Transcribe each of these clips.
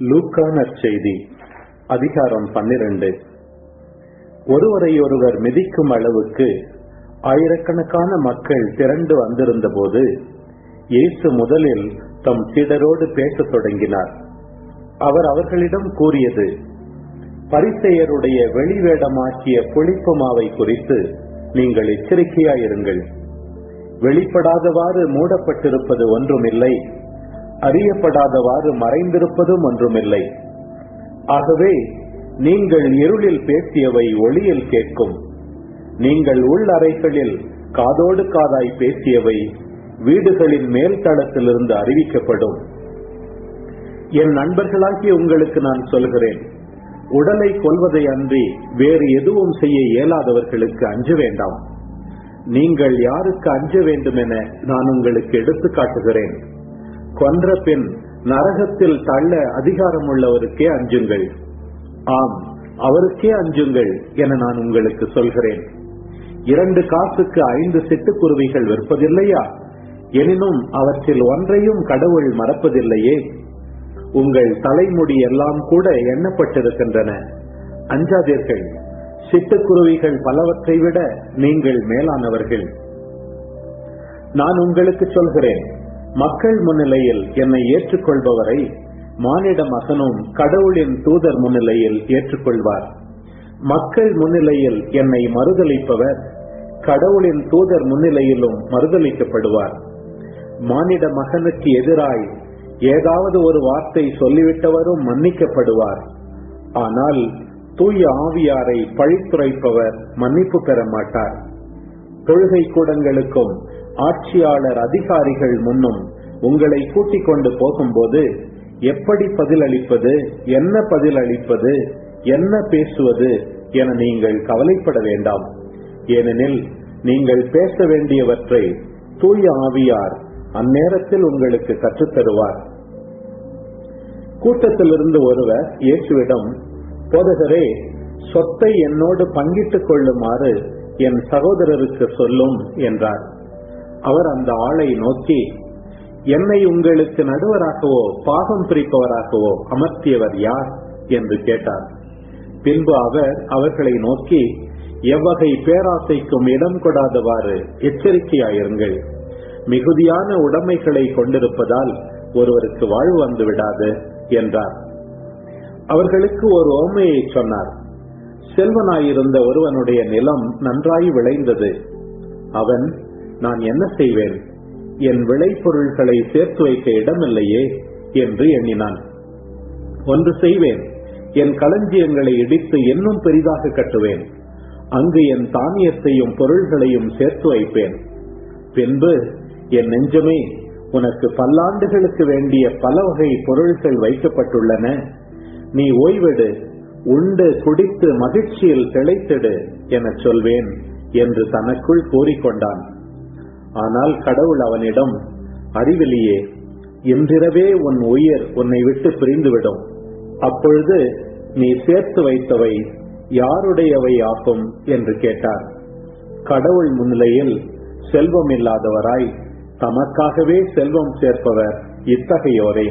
லூக்கா நற்செய்தி அதிகாரம் பன்னிரண்டு ஒருவரை ஒருவர் மிதிக்கும் அளவுக்கு ஆயிரக்கணக்கான மக்கள் திரண்டு வந்திருந்த போது இயேசு முதலில் தம் சீடரோடு பேசத் தொடங்கினார் அவர் அவர்களிடம் கூறியது பரிசெயருடைய வெளிவேடமாக்கிய புளிப்பு மாவை குறித்து நீங்கள் எச்சரிக்கையாயிருங்கள் வெளிப்படாதவாறு மூடப்பட்டிருப்பது ஒன்றுமில்லை அறியப்படாதவாறு மறைந்திருப்பதும் ஒன்றுமில்லை ஆகவே நீங்கள் இருளில் பேசியவை ஒளியில் கேட்கும் நீங்கள் உள் அறைகளில் காதோடு காதாய் பேசியவை வீடுகளின் மேல் தளத்திலிருந்து அறிவிக்கப்படும் என் நண்பர்களாகிய உங்களுக்கு நான் சொல்கிறேன் உடலை கொல்வதை அன்றி வேறு எதுவும் செய்ய இயலாதவர்களுக்கு அஞ்ச வேண்டாம் நீங்கள் யாருக்கு அஞ்ச வேண்டும் என நான் உங்களுக்கு எடுத்து காட்டுகிறேன் கொன்ற பின் நரகத்தில் தள்ள அதிகாரம் உள்ளவருக்கே அஞ்சுங்கள் ஆம் அவருக்கே அஞ்சுங்கள் என நான் உங்களுக்கு சொல்கிறேன் இரண்டு காசுக்கு ஐந்து சிட்டுக்குருவிகள் விற்பதில்லையா எனினும் அவற்றில் ஒன்றையும் கடவுள் மறப்பதில்லையே உங்கள் தலைமுடி எல்லாம் கூட எண்ணப்பட்டிருக்கின்றன அஞ்சாதீர்கள் சிட்டுக்குருவிகள் பலவற்றை விட நீங்கள் மேலானவர்கள் நான் உங்களுக்கு சொல்கிறேன் மக்கள் முன்னிலையில் என்னை ஏற்றுக்கொள்பவரை மானிட மகனும் கடவுளின் தூதர் முன்னிலையில் ஏற்றுக்கொள்வார் மக்கள் முன்னிலையில் என்னை மறுதளிப்பவர் கடவுளின் தூதர் முன்னிலையிலும் மறுதளிக்கப்படுவார் மானிட மகனுக்கு எதிராய் ஏதாவது ஒரு வார்த்தை சொல்லிவிட்டவரும் மன்னிக்கப்படுவார் ஆனால் தூய ஆவியாரை பழித்துரைப்பவர் மன்னிப்பு பெற மாட்டார் தொழுகை கூடங்களுக்கும் ஆட்சியாளர் அதிகாரிகள் முன்னும் உங்களை கூட்டிக் கொண்டு போகும்போது எப்படி பதிலளிப்பது என்ன பதிலளிப்பது என்ன பேசுவது என நீங்கள் கவலைப்பட வேண்டாம் ஏனெனில் நீங்கள் பேச வேண்டியவற்றை தூய ஆவியார் அந்நேரத்தில் உங்களுக்கு கற்றுத்தருவார் கூட்டத்திலிருந்து ஒருவர் இயேசுவிடம் போதகரே சொத்தை என்னோடு பங்கிட்டுக் கொள்ளுமாறு என் சகோதரருக்கு சொல்லும் என்றார் அவர் அந்த ஆளை நோக்கி என்னை உங்களுக்கு நடுவராகவோ பாகம் பிரிப்பவராகவோ அமர்த்தியவர் யார் என்று கேட்டார் பின்பு அவர் அவர்களை நோக்கி எவ்வகை பேராசைக்கும் இடம் கொடாதவாறு எச்சரிக்கையாயிருங்கள் மிகுதியான உடைமைகளை கொண்டிருப்பதால் ஒருவருக்கு வாழ்வு வந்து விடாது என்றார் அவர்களுக்கு ஒரு ஓமையை சொன்னார் செல்வனாயிருந்த ஒருவனுடைய நிலம் நன்றாய் விளைந்தது அவன் நான் என்ன செய்வேன் என் விளைபொருள்களை சேர்த்து வைக்க இடமில்லையே என்று எண்ணினான் ஒன்று செய்வேன் என் களஞ்சியங்களை இடித்து இன்னும் பெரிதாக கட்டுவேன் அங்கு என் தானியத்தையும் பொருள்களையும் சேர்த்து வைப்பேன் பின்பு என் நெஞ்சமே உனக்கு பல்லாண்டுகளுக்கு வேண்டிய பல வகை பொருள்கள் வைக்கப்பட்டுள்ளன நீ ஓய்வெடு உண்டு குடித்து மகிழ்ச்சியில் திளைத்திடு என சொல்வேன் என்று தனக்குள் கூறிக்கொண்டான் ஆனால் கடவுள் அவனிடம் அறிவிலியே இன்றிரவே உன் உயிர் உன்னை விட்டு பிரிந்துவிடும் அப்பொழுது நீ சேர்த்து வைத்தவை யாருடையவை ஆகும் என்று கேட்டார் கடவுள் முன்னிலையில் செல்வம் இல்லாதவராய் தமக்காகவே செல்வம் சேர்ப்பவர் இத்தகையோரே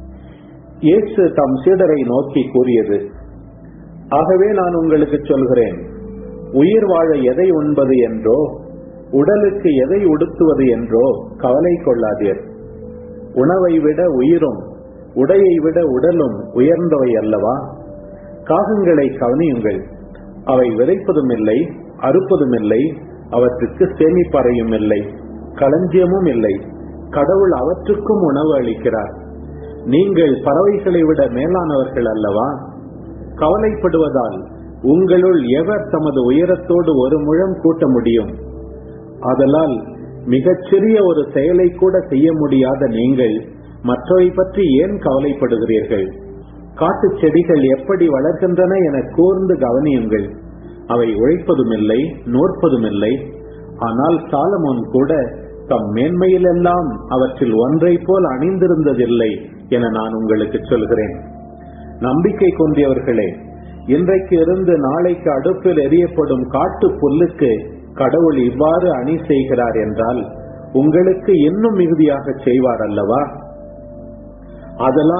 இயேசு தம் சீடரை நோக்கி கூறியது ஆகவே நான் உங்களுக்கு சொல்கிறேன் உயிர் வாழ எதை உண்பது என்றோ உடலுக்கு எதை உடுத்துவது என்றோ கவலை கொள்ளாதீர் உணவை விட உயிரும் உடையை விட உடலும் உயர்ந்தவை அல்லவா காகங்களை கவனியுங்கள் அவை விதைப்பதும் இல்லை அறுப்பதும் இல்லை அவற்றுக்கு சேமிப்பறையும் இல்லை களஞ்சியமும் இல்லை கடவுள் அவற்றுக்கும் உணவு அளிக்கிறார் நீங்கள் பறவைகளை விட மேலானவர்கள் அல்லவா கவலைப்படுவதால் உங்களுள் எவர் தமது உயரத்தோடு ஒரு முழம் கூட்ட முடியும் அதலால் மிகச்சிறிய ஒரு செயலை கூட செய்ய முடியாத நீங்கள் மற்றவை பற்றி ஏன் கவலைப்படுகிறீர்கள் காட்டு செடிகள் எப்படி வளர்கின்றன என கூர்ந்து கவனியுங்கள் அவை உழைப்பதும் இல்லை நோற்பதும் இல்லை ஆனால் சாலமோன் கூட தம் மேன்மையிலெல்லாம் அவற்றில் ஒன்றை போல் அணிந்திருந்ததில்லை என நான் உங்களுக்கு சொல்கிறேன் நம்பிக்கை கொண்டியவர்களே இன்றைக்கு இருந்து நாளைக்கு அடுப்பில் எரியப்படும் காட்டு புல்லுக்கு கடவுள் இவ்வாறு அணி செய்கிறார் என்றால் உங்களுக்கு இன்னும் மிகுதியாக செய்வார் அல்லவா அதனால்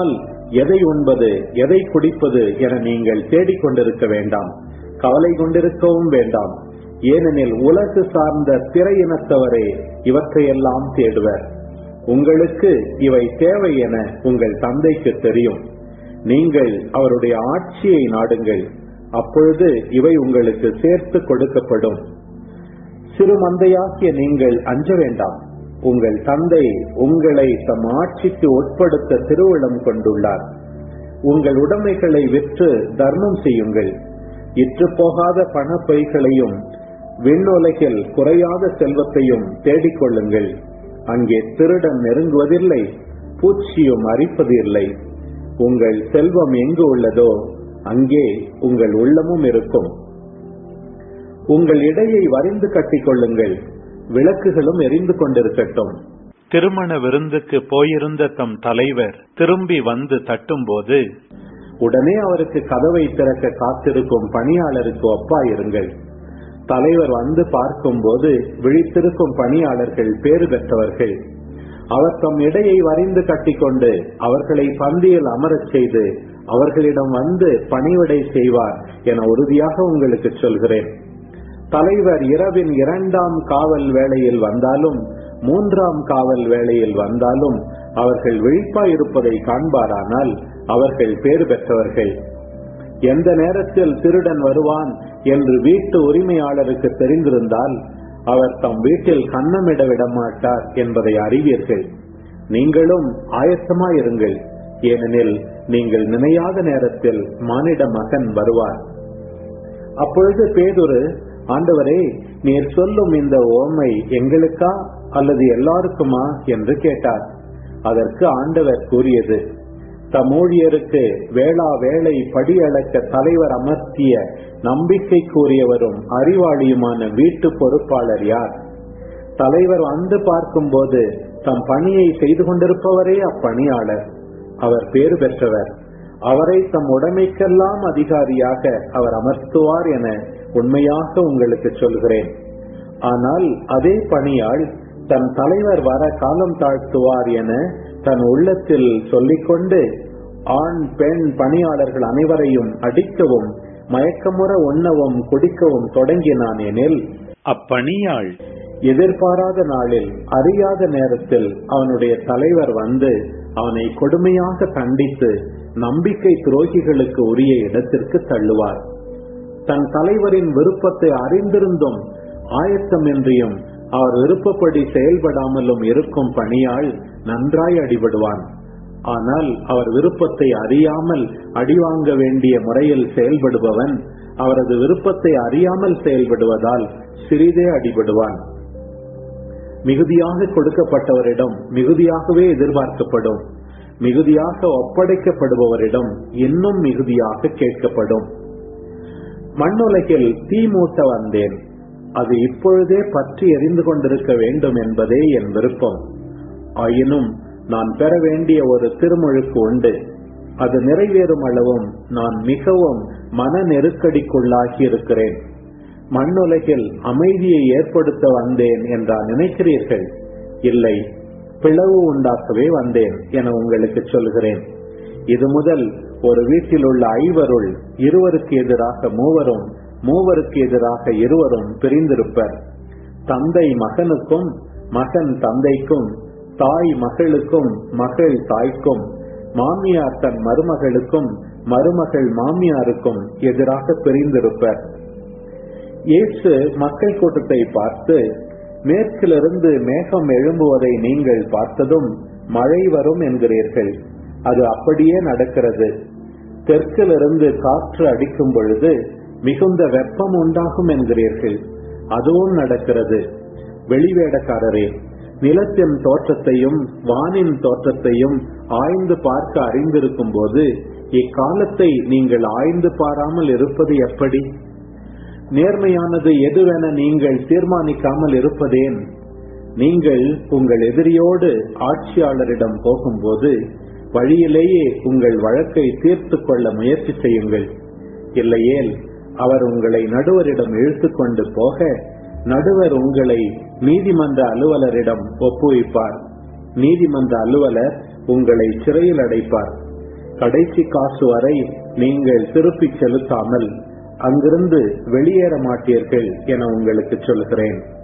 எதை உண்பது எதை குடிப்பது என நீங்கள் தேடிக்கொண்டிருக்க வேண்டாம் கவலை கொண்டிருக்கவும் வேண்டாம் ஏனெனில் உலகு சார்ந்த பிற இனத்தவரே இவற்றையெல்லாம் தேடுவர் உங்களுக்கு இவை தேவை என உங்கள் தந்தைக்கு தெரியும் நீங்கள் அவருடைய ஆட்சியை நாடுங்கள் அப்பொழுது இவை உங்களுக்கு சேர்த்து கொடுக்கப்படும் சிறு மந்தையாகிய நீங்கள் அஞ்ச வேண்டாம் உங்கள் தந்தை உங்களை தம் ஆட்சிக்கு உட்படுத்த திருவிழம் கொண்டுள்ளார் உங்கள் உடைமைகளை விற்று தர்மம் செய்யுங்கள் இற்று போகாத பண பைகளையும் விண்ணுலகில் குறையாத செல்வத்தையும் தேடிக்கொள்ளுங்கள் அங்கே திருடன் நெருங்குவதில்லை பூச்சியும் அரிப்பது இல்லை உங்கள் செல்வம் எங்கு உள்ளதோ அங்கே உங்கள் உள்ளமும் இருக்கும் உங்கள் இடையை வரிந்து கட்டிக்கொள்ளுங்கள் விளக்குகளும் எரிந்து கொண்டிருக்கட்டும் திருமண விருந்துக்கு போயிருந்த தம் தலைவர் திரும்பி வந்து தட்டும்போது உடனே அவருக்கு கதவை திறக்க காத்திருக்கும் பணியாளருக்கு ஒப்பாயிருங்கள் தலைவர் வந்து பார்க்கும்போது விழித்திருக்கும் பணியாளர்கள் பேறு பெற்றவர்கள் அவர் தம் இடையை வரிந்து கட்டிக்கொண்டு அவர்களை பந்தியில் அமரச் செய்து அவர்களிடம் வந்து பணிவிடை செய்வார் என உறுதியாக உங்களுக்கு சொல்கிறேன் தலைவர் இரவின் இரண்டாம் காவல் வேளையில் வந்தாலும் மூன்றாம் காவல் வேளையில் வந்தாலும் அவர்கள் விழிப்பாயிருப்பதை காண்பாரானால் அவர்கள் பேறு பெற்றவர்கள் எந்த நேரத்தில் திருடன் வருவான் என்று வீட்டு உரிமையாளருக்கு தெரிந்திருந்தால் அவர் தம் வீட்டில் கன்னமிட விடமாட்டார் என்பதை அறிவீர்கள் நீங்களும் ஆயத்தமாயிருங்கள் ஏனெனில் நீங்கள் நினையாத நேரத்தில் மானிட மகன் வருவார் அப்பொழுது பேதுரு ஆண்டவரே நீர் சொல்லும் இந்த ஓமை எங்களுக்கா அல்லது எல்லாருக்குமா என்று கேட்டார் அதற்கு ஆண்டவர் கூறியது தம் ஊழியருக்கு வேளா வேளை படியளக்க தலைவர் அமர்த்திய நம்பிக்கை கூறியவரும் அறிவாளியுமான வீட்டு பொறுப்பாளர் யார் தலைவர் வந்து பார்க்கும்போது தம் பணியை செய்து கொண்டிருப்பவரே அப்பணியாளர் அவர் பேறு பெற்றவர் அவரை தம் உடைமைக்கெல்லாம் அதிகாரியாக அவர் அமர்த்துவார் என உண்மையாக உங்களுக்கு சொல்கிறேன் ஆனால் அதே பணியாள் தன் தலைவர் வர காலம் தாழ்த்துவார் என தன் உள்ளத்தில் சொல்லிக்கொண்டு ஆண் பெண் பணியாளர்கள் அனைவரையும் அடிக்கவும் மயக்கமுற உண்ணவும் குடிக்கவும் தொடங்கினான் எனில் அப்பணியாள் எதிர்பாராத நாளில் அறியாத நேரத்தில் அவனுடைய தலைவர் வந்து அவனை கொடுமையாக தண்டித்து நம்பிக்கை துரோகிகளுக்கு உரிய இடத்திற்கு தள்ளுவார் தன் தலைவரின் விருப்பத்தை அறிந்திருந்தும் ஆயத்தமின்றியும் அவர் விருப்பப்படி செயல்படாமலும் இருக்கும் பணியாள் நன்றாய் அடிபடுவான் ஆனால் அவர் விருப்பத்தை அறியாமல் அடிவாங்க வேண்டிய முறையில் செயல்படுபவன் அவரது விருப்பத்தை அறியாமல் செயல்படுவதால் சிறிதே அடிபடுவான் மிகுதியாக கொடுக்கப்பட்டவரிடம் மிகுதியாகவே எதிர்பார்க்கப்படும் மிகுதியாக ஒப்படைக்கப்படுபவரிடம் இன்னும் மிகுதியாக கேட்கப்படும் மண்ணுலகில் தீ மூட்ட வந்தேன் அது இப்பொழுதே பற்றி எரிந்து கொண்டிருக்க வேண்டும் என்பதே என் விருப்பம் ஆயினும் நான் பெற வேண்டிய ஒரு திருமுழுக்கு உண்டு அது நிறைவேறும் அளவும் நான் மிகவும் மன நெருக்கடிக்குள்ளாகி இருக்கிறேன் மண்ணுலகில் அமைதியை ஏற்படுத்த வந்தேன் என்றா நினைக்கிறீர்கள் இல்லை பிளவு உண்டாக்கவே வந்தேன் என உங்களுக்கு சொல்கிறேன் இது முதல் ஒரு வீட்டில் உள்ள ஐவருள் இருவருக்கு எதிராக மூவரும் மூவருக்கு எதிராக இருவரும் பிரிந்திருப்பர் தந்தை மகனுக்கும் மகன் தந்தைக்கும் தாய் மகளுக்கும் மகள் தாய்க்கும் மாமியார் தன் மருமகளுக்கும் மருமகள் மாமியாருக்கும் எதிராக பிரிந்திருப்பர் இயேசு மக்கள் கூட்டத்தை பார்த்து மேற்கிலிருந்து மேகம் எழும்புவதை நீங்கள் பார்த்ததும் மழை வரும் என்கிறீர்கள் அது அப்படியே நடக்கிறது தெற்கிலிருந்து காற்று அடிக்கும் பொழுது மிகுந்த வெப்பம் உண்டாகும் என்கிறீர்கள் அதுவும் நடக்கிறது வெளிவேடக்காரரே நிலத்தின் தோற்றத்தையும் வானின் தோற்றத்தையும் ஆய்ந்து பார்க்க அறிந்திருக்கும் போது இக்காலத்தை நீங்கள் ஆய்ந்து பாராமல் இருப்பது எப்படி நேர்மையானது எதுவென நீங்கள் தீர்மானிக்காமல் இருப்பதேன் நீங்கள் உங்கள் எதிரியோடு ஆட்சியாளரிடம் போகும்போது வழியிலேயே உங்கள் வழக்கை தீர்த்து கொள்ள முயற்சி செய்யுங்கள் இல்லையேல் அவர் உங்களை நடுவரிடம் இழுத்து கொண்டு போக நடுவர் உங்களை நீதிமன்ற அலுவலரிடம் ஒப்புவிப்பார் நீதிமன்ற அலுவலர் உங்களை சிறையில் அடைப்பார் கடைசி காசு வரை நீங்கள் திருப்பிச் செலுத்தாமல் அங்கிருந்து வெளியேற மாட்டீர்கள் என உங்களுக்கு சொல்கிறேன்